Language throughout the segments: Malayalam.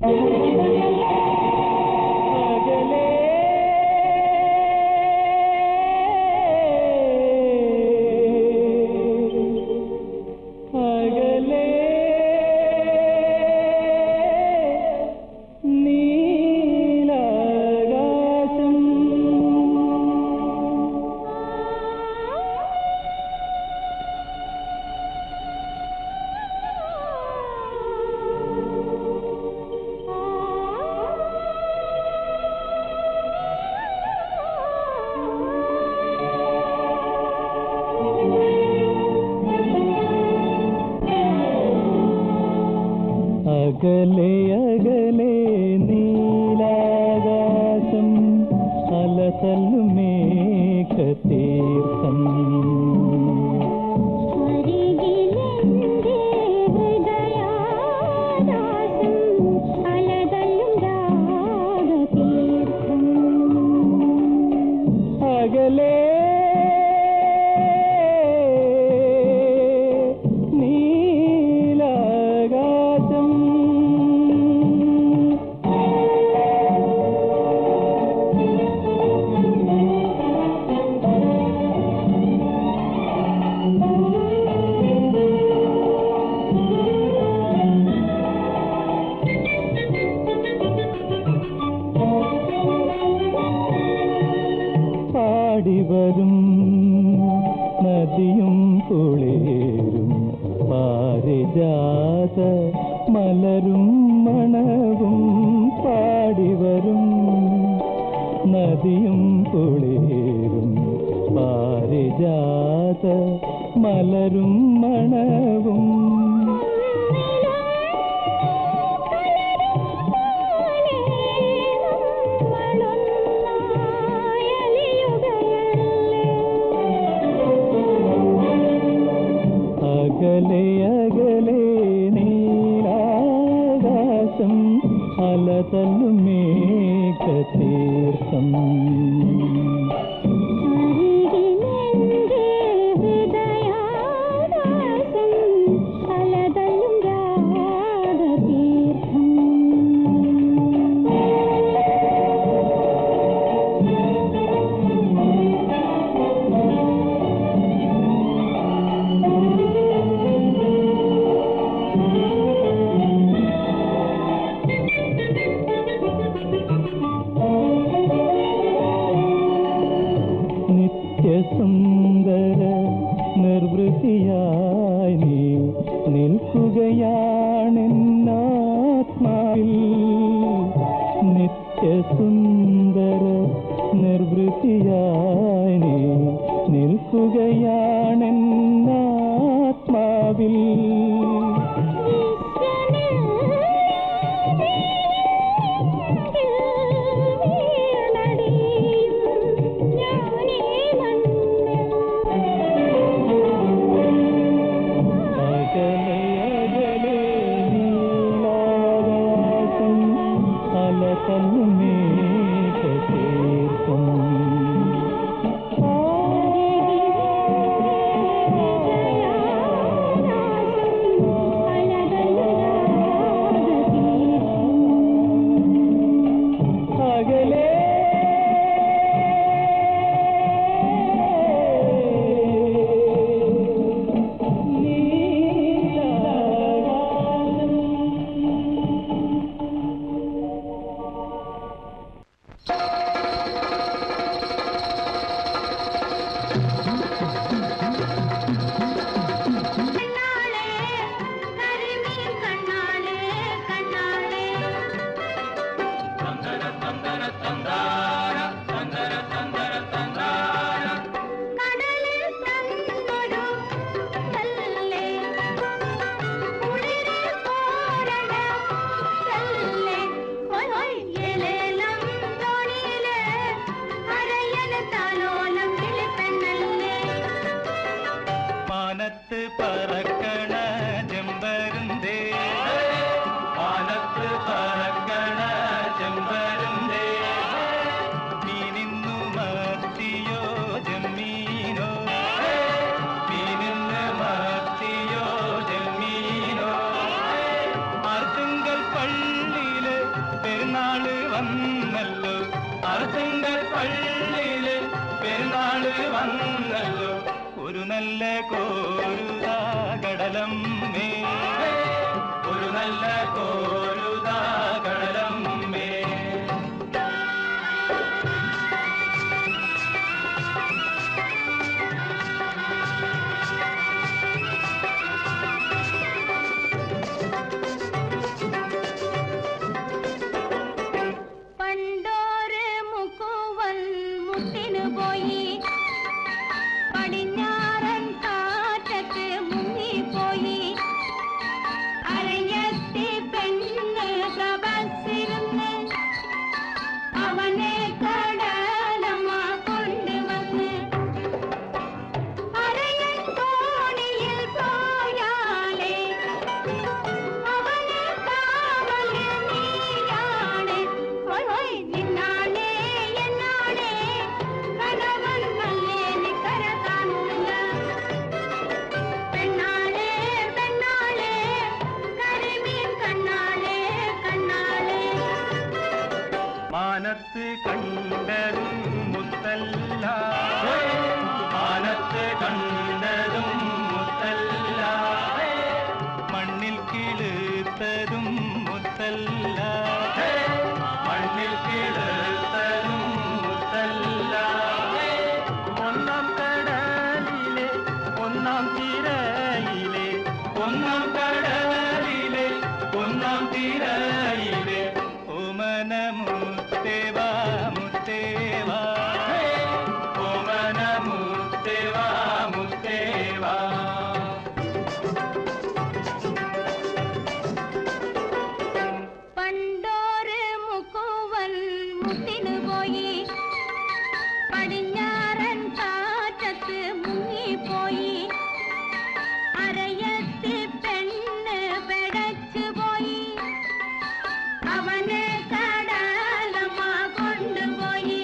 അകലേ അകലേ നീലാകാശം അകലെ അകലെ നീലാകാശം അലതല്ലും മേഘതീർത്ഥം അരികിലെന്റെ ഹൃദയാകാശം അലതല്ലും രാഗതീർത്ഥം അകലെ നീലാകാശം പാടിവരും നദിയും കുളിരും പാരിജാത മലരും മണവും പാടിവരും നദിയും കുളിരും പാരിജാത മലരും മണവും അകലെ അകലെ നീലാകാശം അലതല്ലും മേഘതീർത്ഥം അരികിലെന്റെ ഹൃദയാകാശം അലതല്ലും രാഗതീർത്ഥം നിത്യസുന്ദര നിർവൃതിയായി നീ നിൽക്കുകയാണെന്നാത്മാവിൽ നിത്യസുന്ദര നിർവൃതിയായി നീ നിൽക്കുകയാണെന്നാത്മാവിൽ അകലെ അകലെ നീലാകാശം അലതല്ലും മേഘതീർത്ഥം അകലെ നീലാകാശം വന്നല്ലോ അർജുങ്കൽ പള്ളിയില് പെരുന്നാള് വന്നല്ലോ ഒരു നല്ല കോരുതാ കടലം മേ ഒരു നല്ല കോരുതാ കടലം മേ പണ്ടോര് മുക്കുവൻ മുട്ടിനു പോയി പടിഞ്ഞാറൻ കാറ്റത്ത് മുങ്ങിപ്പോയി അരയത്തി പെണ്ണ് പ്രഭസിരുന്ന് അവനെ കടലമ്മ കൊണ്ടുവന്ന് അരയൻ തോണിയിൽ പോയാലേ അവനെ കാവല് നീയാണ് ഹോയ് ഹോയ് നിന്നാളെ എന്നാളെ കണവൻ നല്ലേനി കര കാണൂല പെണ്ണാളെ പെണ്ണാളെ കരിമീൻ കണ്ണാളെ കണ്ണാളെ മാനത്ത് കണ്ടതും മുത്തല്ല മാനത്ത് കണ്ടതും മുത്തല്ല മണ്ണിൽ കിളുത്തതും മുത്തല്ല മണ്ണിൽ കിളുത്തതും മുത്തല്ല ഒന്നാം കടലിലെ ഒന്നാം തിരയിലെ ഒന്നാം കടലിലെ ഒന്നാം തിരയിലെ ഓമന മുത്തേവാ മുത്തേവാ ഓമന മുത്തേവാ മുത്തേവാ പണ്ടോര് മുക്കുവൻ മുട്ടിനു പോയി പടിഞ്ഞാറൻ കാറ്റത്ത് മുങ്ങിപ്പോയി അരയത്തി പെണ്ണ് പെടച്ചു പോയി അവനെ കടലമ്മ കൊണ്ടുപോയി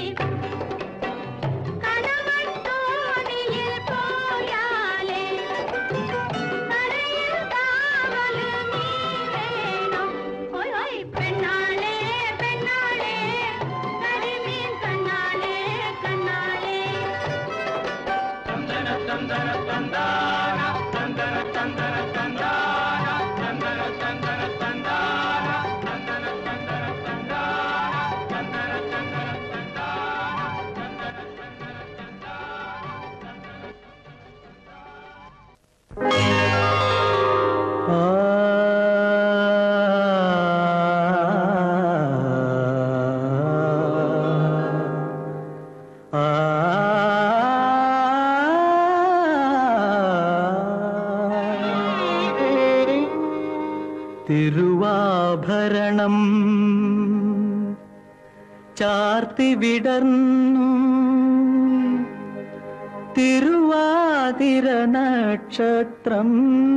കണവൻ തോണിയിൽ പോയാലേ കരയിൽ കാവല് നീ വേണം ഹോയ് ഹോയ് പെണ്ണാളെ പെണ്ണാളെ കരിമീൻ കണ്ണാളെ കണ്ണാളെ ചന്ദന ചന്ദന ചന്ദാന ചന്ദന ചന്ദന ചന്ദാന ചന്ദന ചന്ദന ചന്ദാന ചന്ദന ചന്ദന ചന്ദാന ചന്ദന ചന്ദന ചന്ദാന തിരുവാഭരണം ചാർത്തി വിടർന്നു തിരുവാതിര നക്ഷത്രം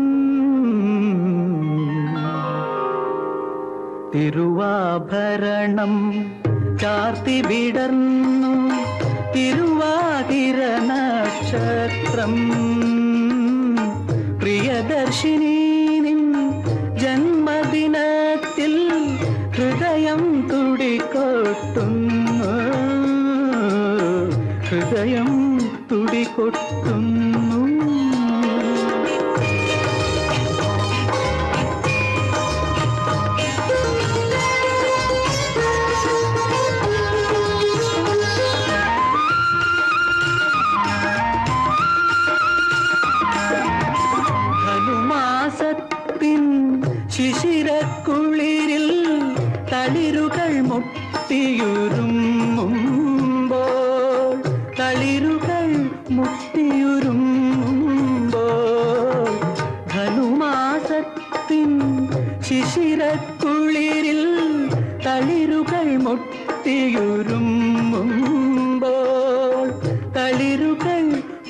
തിരുവാഭരണം ചാർത്തി വിടർന്നു തിരുവാതിര നക്ഷത്രം പ്രിയദർശിനി നിൻ ജന്മദിനത്തിൽ ഹൃദയം തുടികൊട്ടുന്നു ഹൃദയം തുടികൊട്ടുന്നു ധനുമാസത്തിൻ ശിശിരക്കുളിരിൽ തളിരുകൾ മുട്ടിയുരുമ്മുമ്പോൾ തളിരുകൾ മുട്ടിയുരുമ്മുമ്പോൾ ധനുമാസത്തിൻ ശിശിരക്കുളിരിൽ തളിരുകൾ മുട്ടിയുരുമ്മുമ്പോൾ തളിരുകൾ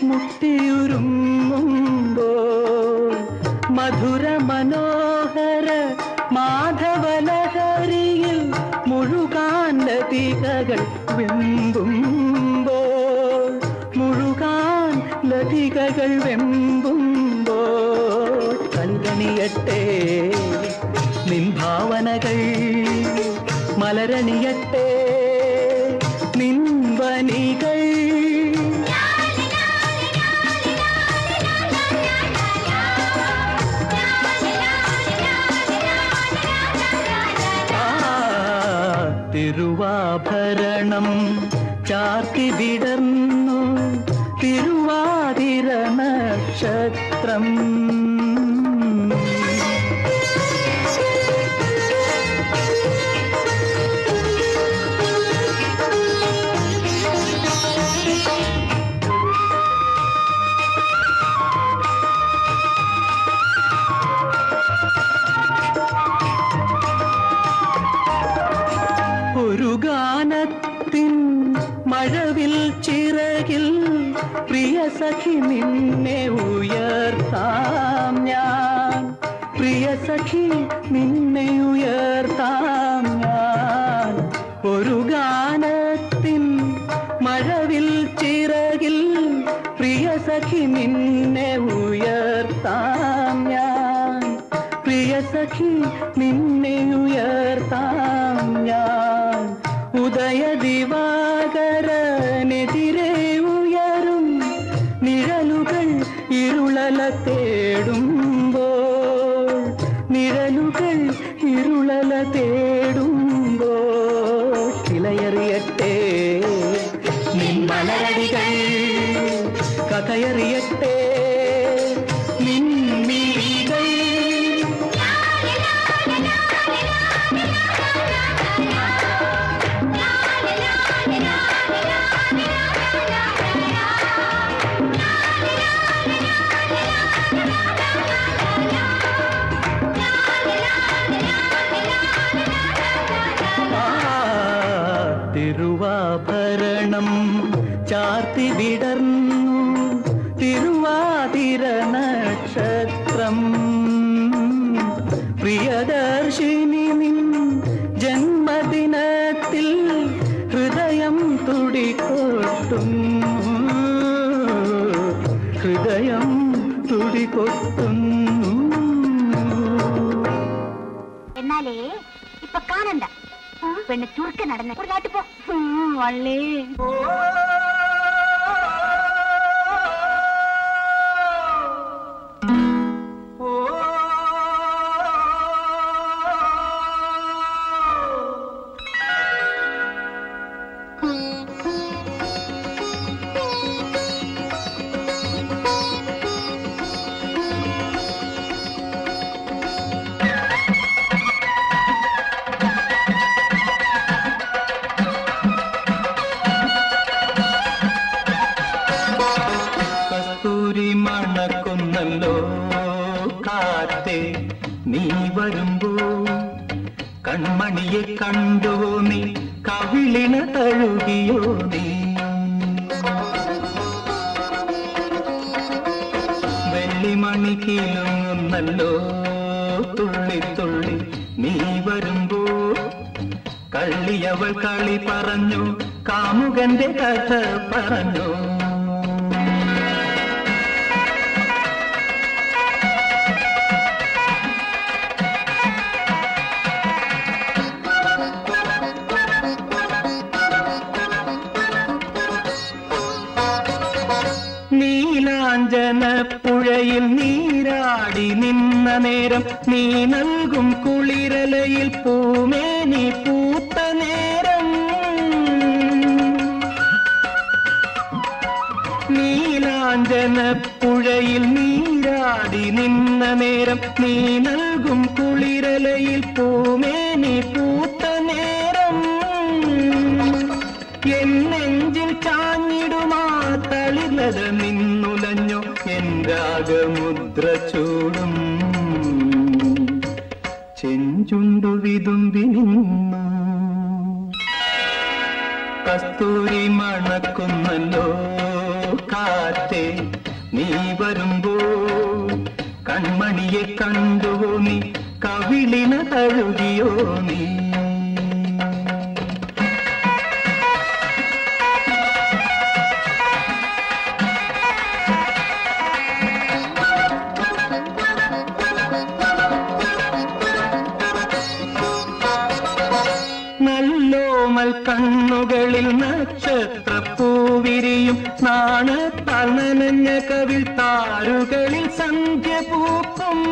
മുട്ടിയുരുമ്മുമ്പോൾ മധുര മനോഹര മാധവലഹരിയിൽ മുഴുകാൻ ലതികകൾ വെമ്പുമ്പോൾ മുഴുകാൻ ലതികകൾ വെമ്പുമ്പോൾ കൽകണിയട്ടെ നിൻ ഭാവനകൾ മലരണിയട്ടെ നിൻവനികൾ ആ തിരുവാഭരണം ചാർത്തി വിടർന്നു തിരുവാതിര നക്ഷത്രം ഒരു ഗാനത്തിൻ മഴവിൽ ചിറകിൽ പ്രിയ സഖി നിന്നെ ഉയർത്താം ഞാൻ പ്രിയ സഖി നിന്നെ ഉയർത്താം ഞാൻ ഒരു ഗാനത്തിൻ മഴവിൽ ചിറകിൽ പ്രിയ സഖി നിന്നെ ഉയർത്താം ഞാൻ പ്രിയ സഖി നിന്നെ ഉയർത്താം ഞാൻ ഉദയ ദിവാകരനെതിരെ ഉയരും നിഴലുകൾ ഇരുളല തേടുമ്പോൾ നിഴലുകൾ ഇരുളല തേടുമ്പോൾ കിളയറിയട്ടെ നിൻ മലരടികൾ കഥയറിയട്ടെ നിൻ മിഴികൾ ആ തിരുവാഭരണം ചാർത്തി വിടർന്നു തിരുവാതിര നക്ഷത്രം പ്രിയദർശിനി നിൻ ജന്മദിനത്തിൽ ഹൃദയം തുടികൊട്ടുന്നു ഹൃദയം തുടികൊട്ടുന്നു എന്നാലേ ഇപ്പൊ കാണണ്ട പെണ്ണ് ചുരുക്ക നടന്ന് ഒരു നാട്ടു പോ വള്ളേ കസ്തൂരി മണക്കുന്നല്ലോ കാറ്റേ നീ വരുമ്പോ കൺമണിയെ കണ്ടോ നീ കവിളിന തഴുകിയോ നീ വെള്ളിമണി കീലുന്നല്ലോ തുള്ളി തുള്ളി നീ വരുമ്പോ കള്ളിയവൾ കളി പറഞ്ഞു കാമുകന്റെ കഥ പറഞ്ഞു നീലാഞ്ജന പുഴയിൽ നീരാടി നിന്ന നേരം നീ നൽകും കുളിരലയിൽ പൂമേനി പൂത്ത നേരം നീലാഞ്ജന പുഴയിൽ നീരാടി നിന്ന നേരം നീ നൽകും കുളിരലയിൽ പൂമേനി പൂത്ത നേരം എൻ നെഞ്ചിൽ ചാഞ്ഞിടുമാ തളിർലത നിന്നുലഞ്ഞോ എൻ രാഗമുദ്ര ചൂടും ചെഞ്ചുണ്ടു വിതുമ്പി നിന്നു കസ്തൂരി മണക്കുന്നല്ലോ കാറ്റേ നീ വരുമ്പോ കൺമണിയെ കണ്ടുവോ നീ കവിളിന തഴുകിയോ നീ നല്ലോമൽ കണ്ണുകളിൽ നക്ഷത്രപ്പൂവിരിയും നാണത്താൽ നനഞ്ഞ കവിൾ താരുകളിൽ സന്ധ്യ പൂക്കും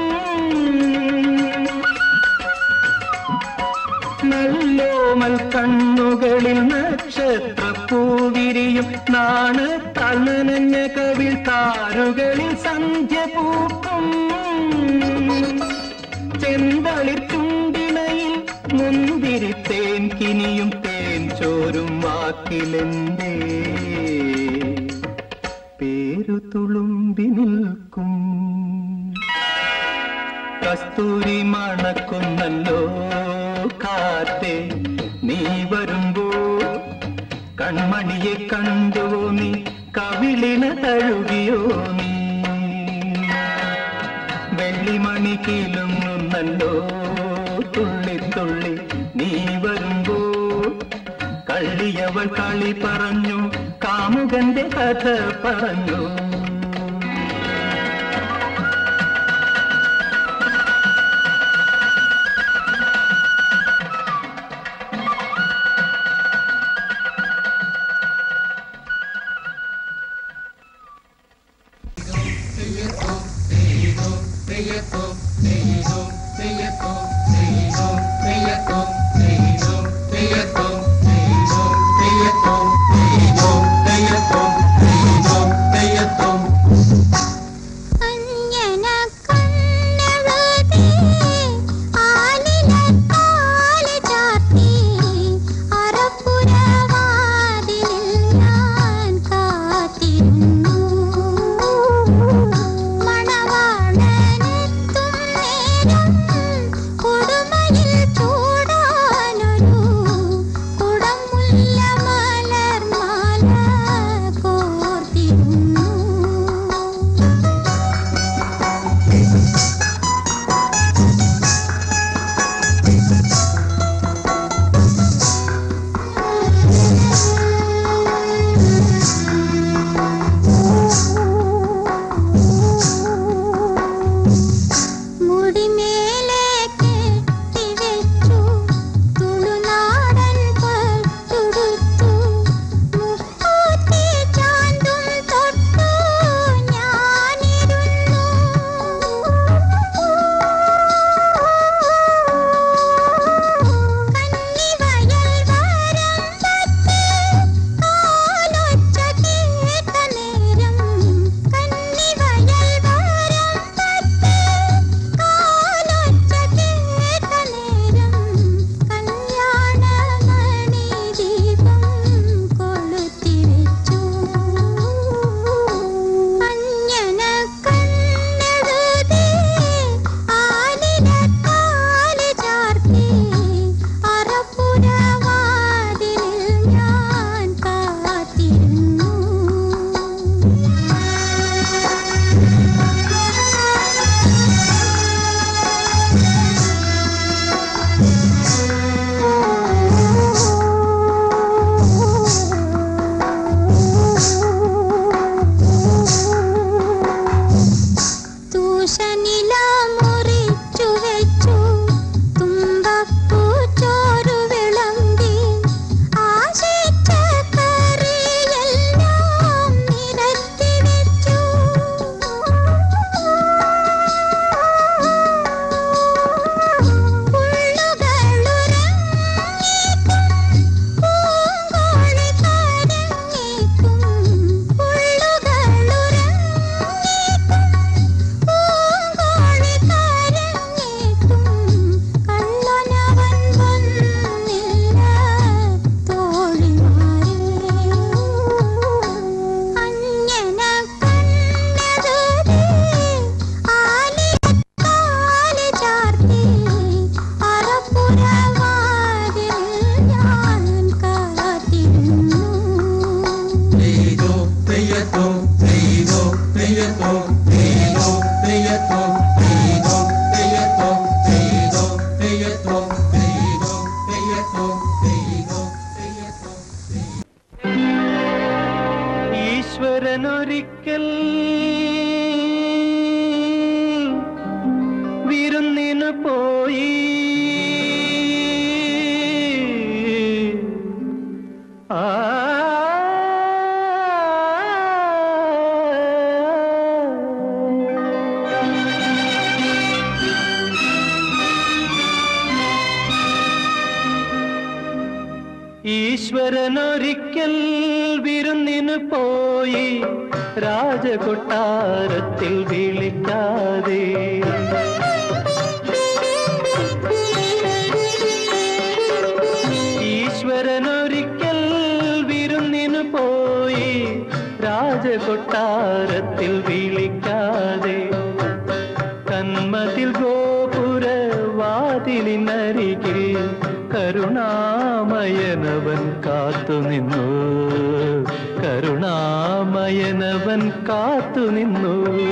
നല്ലോമൽ കണ്ണുകളിൽ നക്ഷത്രപ്പൂവിരിയും നാണത്താൽ നനഞ്ഞ കവിൾ താരുകളിൽ സന്ധ്യ പൂക്കും ചെന്തളിർ ചുണ്ടിണയിൽ മുന്തിരി തേൻ കിനിയും തേൻ ചോരും വാക്കിലെന്തേ പേരു തുളുമ്പി നിൽക്കും കസ്തൂരി മണക്കുന്നല്ലോ കാറ്റേ നീ വരുമ്പോൾ കൺമണിയെ കണ്ടുവോ നീ കവിളിന തഴുകിയോ നീ വെള്ളിമണി കീലുങ്ങുന്നല്ലോ തുള്ളി തുള്ളി നീ വരുമ്പോൾ കള്ളിയവൾ കളി പറഞ്ഞു കാമുകന്റെ കഥ പറഞ്ഞു അഞ്ജന കണ്ണെഴുതി ആലിലത്താലി ചാർത്തി അറപ്പുരവാതിലിൽ ഞാൻ കാത്തിരുന്നു മണവാളനെത്തും നേരം കൊടുമയിൽ ചൂടാനൊരു കുടമുല്ല മലർമാല കോർത്തിരുന്നു മുടിമേലെ കെട്ടിവെച്ചു തുളുനാടൻ പട്ടുടുത്തു മുക്കൂത്തി ചാന്തും തൊട്ടു ഞാനിരുന്നു ഈശ്വരനൊരിക്കൽ വിരുന്നിനു പോയി രാജകൊട്ടാരത്തിൽ വിളിക്കാതെ ഈശ്വരനൊരിക്കൽ വിരുന്നിനു പോയി രാജകൊട്ടാരത്തിൽ വിളിക്കാതെ കന്മതിൽ ഗോപുര വാതിലിനരികിൽ കരുണാമയനവൻ കാത്തുനിന്നു കരുണാമയനവൻ കാത്തുനിന്നു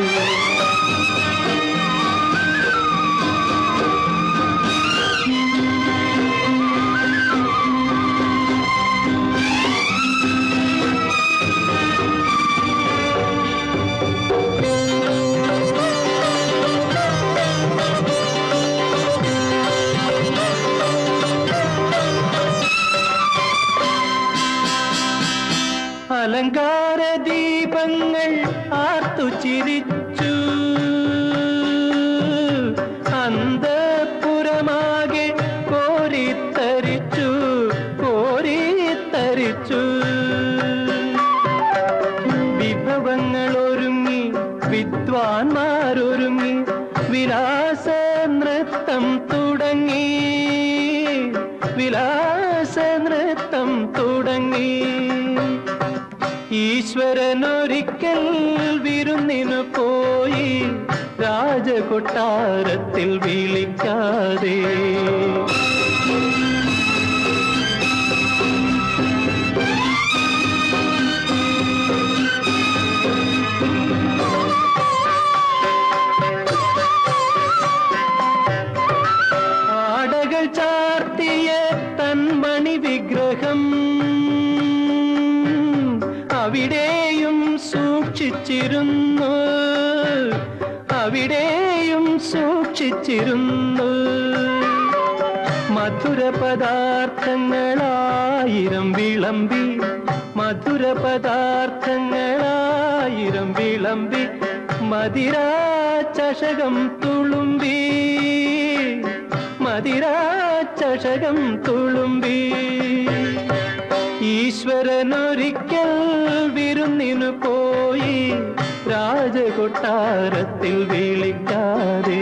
അലങ്കാര ദീപങ്ങൾ ആർത്തു ചിരിച്ചു അന്തപുരമാകെ കോരിത്തരിച്ചു കോരിത്തരിച്ചു വിഭവങ്ങൾ ഒരുങ്ങി വിദ്വാൻമാരൊരുങ്ങി വിലാസ നൃത്തം തുടങ്ങി വിലാസ നൃത്തം തുടങ്ങി ഈശ്വരനൊരിക്കൽ വിരുന്നിനു പോയി രാജകൊട്ടാരത്തിൽ വിളിക്കാതെ ആടകൾ ചാർത്തിയ തന്മണി വിഗ്രഹം അവിടെയും സൂക്ഷിച്ചിരുന്നു അവിടെയും സൂക്ഷിച്ചിരുന്നു മധുര പദാർത്ഥങ്ങളായിരം വിളമ്പി മധുര പദാർത്ഥങ്ങളായിരം വിളമ്പി മതിരാ ചഷകം തുളുമ്പി മതിരാ ചഷകം തുളുമ്പി ഈശ്വരനൊരിക്കൽ വിരുന്നിനു പോയി രാജകൊട്ടാരത്തിൽ വിളിക്കാതെ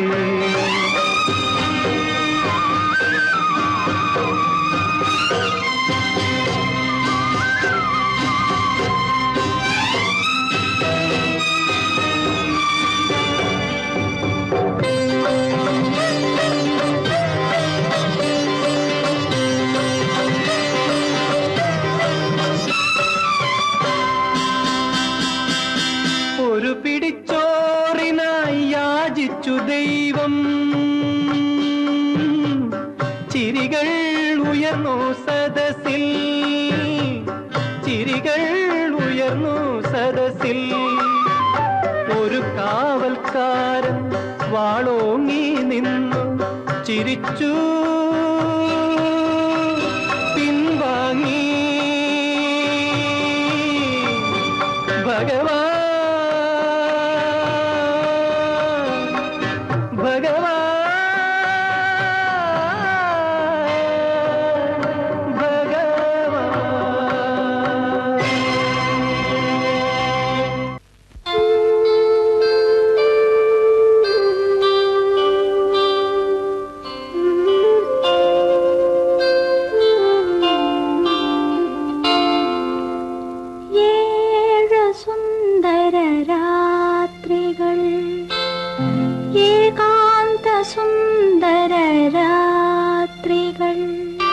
ഒരു പിടിച്ചോറിനായി യാചിച്ചു ദൈവം ചിരികൾ ഉയർന്നു സദസ്സിൽ ചിരികൾ ഉയർന്നു സദസ്സിൽ ഒരു കാവൽക്കാരൻ വാളോങ്ങി നിന്നു ചിരിച്ചു പിൻവാങ്ങി ഭഗവാൻ ഭഗവാൻ ഭഗവാൻ ഏഴ് സുന്ദര രാത്രികൾ ഏകാന്ത സുന്ദര രാത്രികൾ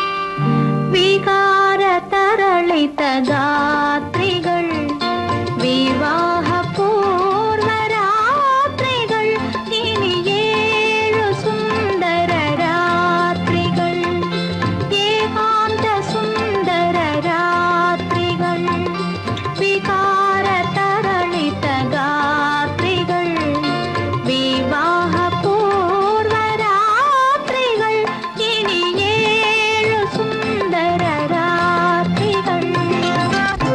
വികാര തരളിത ഗാത്രികൾ വിവാഹ പൂർവ രാത്രികൾ ഇനി ഏഴു സുന്ദര രാത്രികൾ ഏകാന്ത സുന്ദര രാത്രികൾ വികാര തരളിത ഗാത്രികൾ വിവാഹ പൂർവ രാത്രികൾ ഇനി ഏഴു സുന്ദര രാത്രികൾ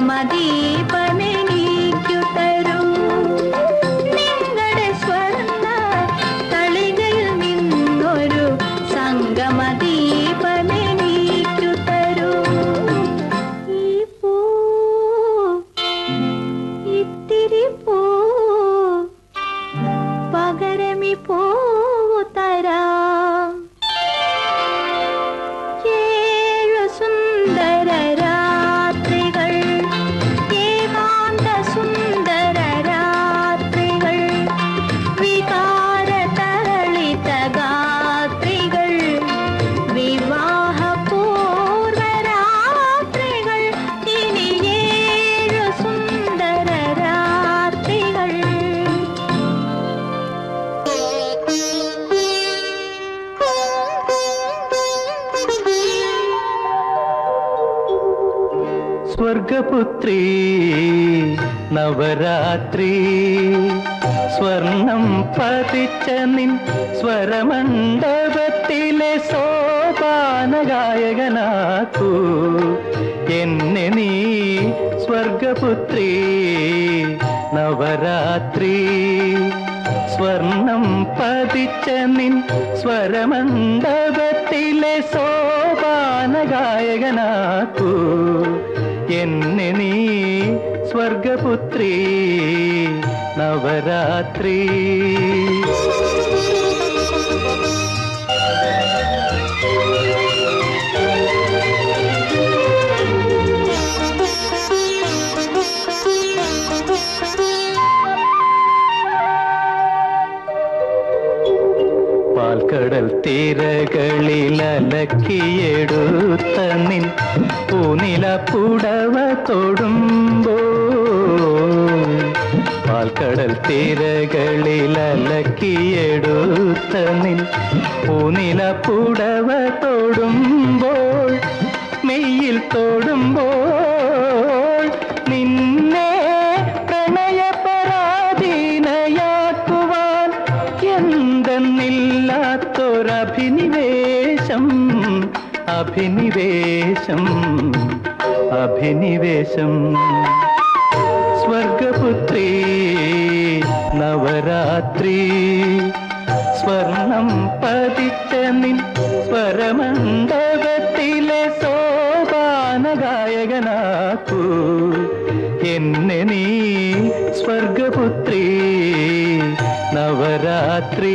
സംഗമദീപമെനിക്കു തരൂ നിങ്ങളുടെ സ്വർണ്ണ തളികയിൽ നിന്നൊരു സംഗമദീപമെനിക്കു തരൂ ഈ പൂ ഇത്തിരി പൂ പകരമി പൂവു തരാം ഏഴു സുന്ദര രാത്രികൾ ഏകാന്ത സുന്ദര രാത്രികൾ വികാര തരളിത ഗാത്രികൾ വിവാഹപൂർവ രാത്രികൾ ഇനി ഏഴു സുന്ദര രാത്രികൾ സ്വർഗപുത്രി നവരാത്രി സ്വർണം പതിച്ച നിൻ സ്വരമണ്ഡപത്തിലെ സോപാന ഗായകനാക്കൂ എന്നെ നീ സ്വർഗപുത്രി നവരാത്രി സ്വർണം പതിച്ച നിൻ സ്വരമണ്ഡപത്തിലെ സോപാന ഗായകനാക്കൂ എന്നെ നീ സ്വർഗപുത്രി നവരാത്രി പാൽക്കടൽ തീരകളിൽ അലക്കിയെടുത്ത നിൻ പൂനില പുടവ തൊടുമ്പോ പാൽക്കടൽ തീരകളിൽ അലക്കിയെടുത്ത നിൻ പൂനില പുടവ തൊടുമ്പോൾ മെയ്യിൽ തൊടുമ്പോൾ നിന്നെ പ്രണയപരാധീനയാക്കുവാൻ എന്തെന്നില്ലാത്തൊരഭിനിവേശം അഭിനിവേശം അഭിനിവേശം സ്വർഗപുത്രി നവരാത്രി സ്വർണം പതിച്ച നിൻ സ്വരമണ്ഡപത്തിലെ സോപാന ഗായകനാക്കൂ എന്നെ നീ സ്വർഗപുത്രി നവരാത്രി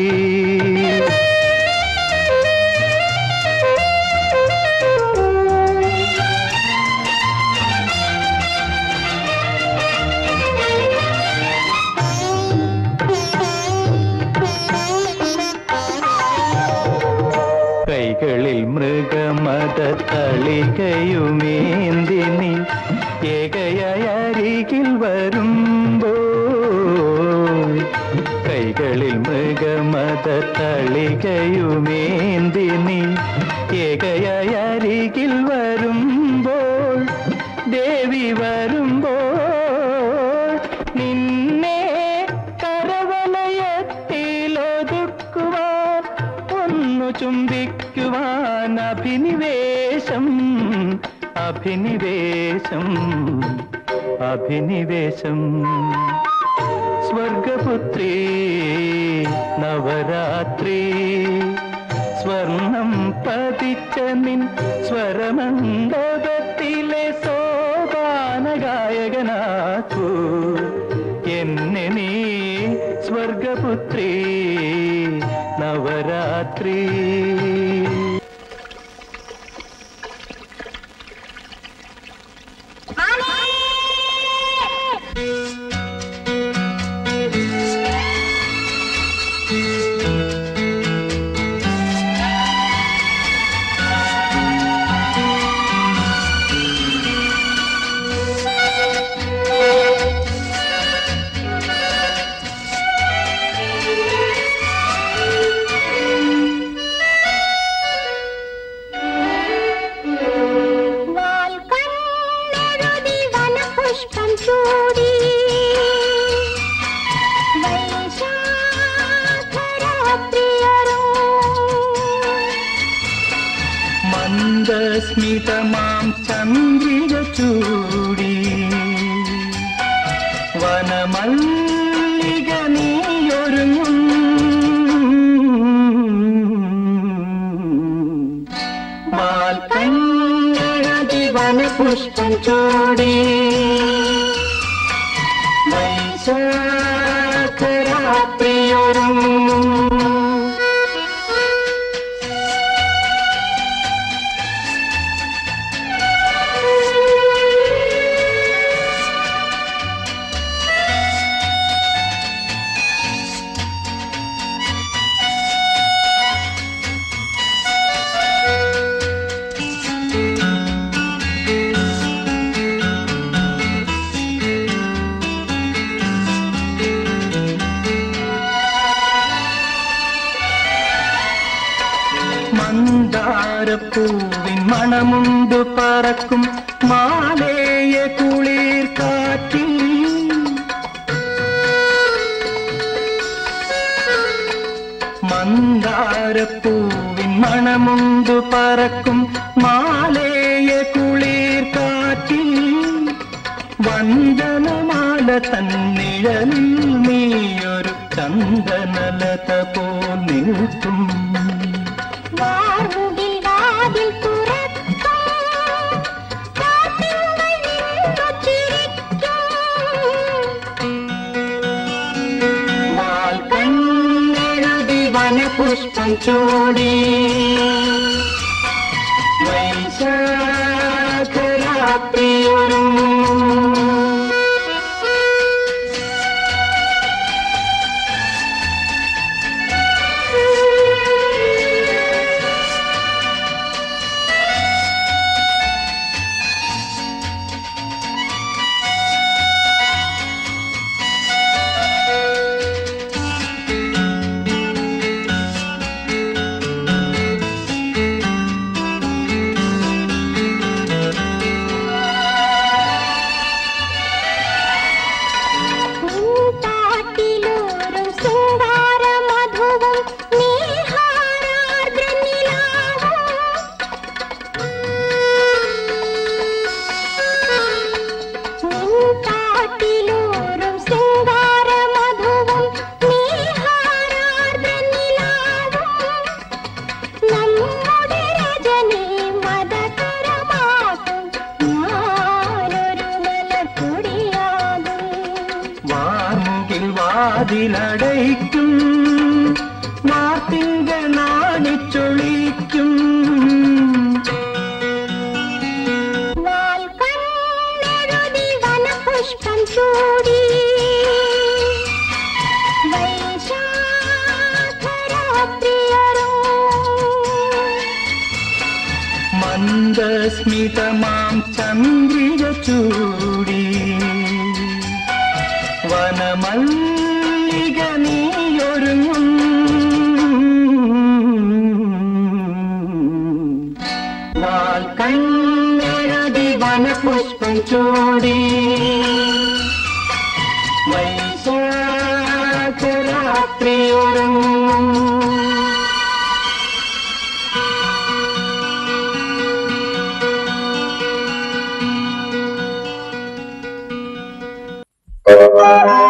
കൈകളിൽ മൃഗമത തളികയുമേന്തി നീ ഏകയായി അരികിൽ വരുമ്പോ കൈകളിൽ മൃഗമത തളികയുമേന്തി നീ ഏകയായി അരികിൽ വരുമ്പോൾ ദേവി വരുമ്പോൾ നിന്നെ കരവലയത്തിലൊതുക്കുവാൻ ഒന്നു ചുംബിക്കുവാൻ അഭിനിവേശം അഭിനിവേശം അഭിനിവേശം സ്വർഗപുത്രി നവരാത്രി സ്വർണം പതിച്ച നിൻ സ്വരമണ്ഡപത്തിലെ സോപാന ഗായകനാക്കൂ എന്നെ നീ സ്വർഗപുത്രി നവരാത്രി വാൽക്കണ്ണെഴുതി വനപുഷ്പം ചൂടി വൈശാഖരാത്രിയരോ മന്ദസ്മിതമാം ചന്ദ്രിക ചൂടി വനമല്ലിക നീയൊരുങ്ങും വാൽക്കണ്ണഴകി വനപുഷ്പം ചൂടി വൈശാഖരാത്രിയൊരുങ്ങും മന്ദാരപ്പൂവിൻ മണമുണ്ട് പറക്കും മാലേയ കുളിർ കാറ്റിൽ മന്ദാരപ്പൂവിൻ മണമുണ്ട് പറക്കും മാലേയ കുളിർ കാറ്റിൽ വന്ദനമാല തന്നിഴലിൽ നീയൊരു ചന്ദനലത പോൽ നിൽക്കും വാർമുകിൽ വാതിൽ തുറക്കും കാറ്റുകൾ നിന്നു ചിരിക്കും വാൽക്കണ്ണെഴുതി വനപുഷ്പം ചൂടി വൈശാഖരാത്രിയൊരുങ്ങും നിൻപാട്ടിലൂറും ശൃംഗാരമധുവും നീഹാരാർദ്രനിലാവും. നിൻപാട്ടിലൂറും ശൃംഗാരമധുവും നീഹാരാർദ്രനിലാവും. നമ്മുടെ രജനി മതകരമാകും ഞാനൊരു മലക്കൊടിയാകും വാർമുകിൽ വാതിലടയ്ക്കും മാത്തിങ്ക നാണിച്ചൊളിക്കും വാൽ കണ്ണെഴുതി വനപുഷ്പം ചൂടി വൈശാഖരാത്രിയറും മന്ദസ്മിതമാം ചന്ദ്രിക ചൂടി വനമല്ലിക നീയൊരുങ്ങും വാൽക്കണ്ണെഴുതി വനപുഷ്പം ചൂടി വൈശാഖരാത്രിയൊരുങ്ങും Thank